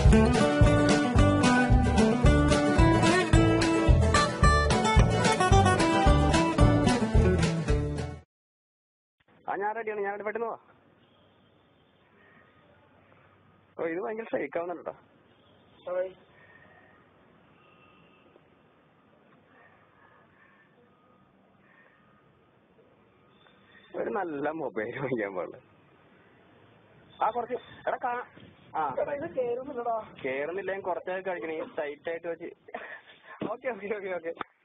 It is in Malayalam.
ആ ഞാൻ റെഡിയാണ് ഞാൻ പെട്ടെന്ന് പോവാ ഓ ഇത് ഭയങ്കര ഷെയ്ക്ക് ആവുന്നുണ്ട് കേട്ടോ ഒരു നല്ല മൊബൈൽ വാങ്ങിക്കാൻ പാടില്ല ആ കുറച്ച് എടാ കാ ആ ഇത് കേറുന്നില്ലടാ കേറുന്നില്ലെങ്കിൽ കുറച്ചൊക്കെ കഴിക്കണേ ടൈറ്റ് ആയിട്ട് വെച്ച് ഓക്കെ ഓക്കെ ഓക്കെ ഓക്കെ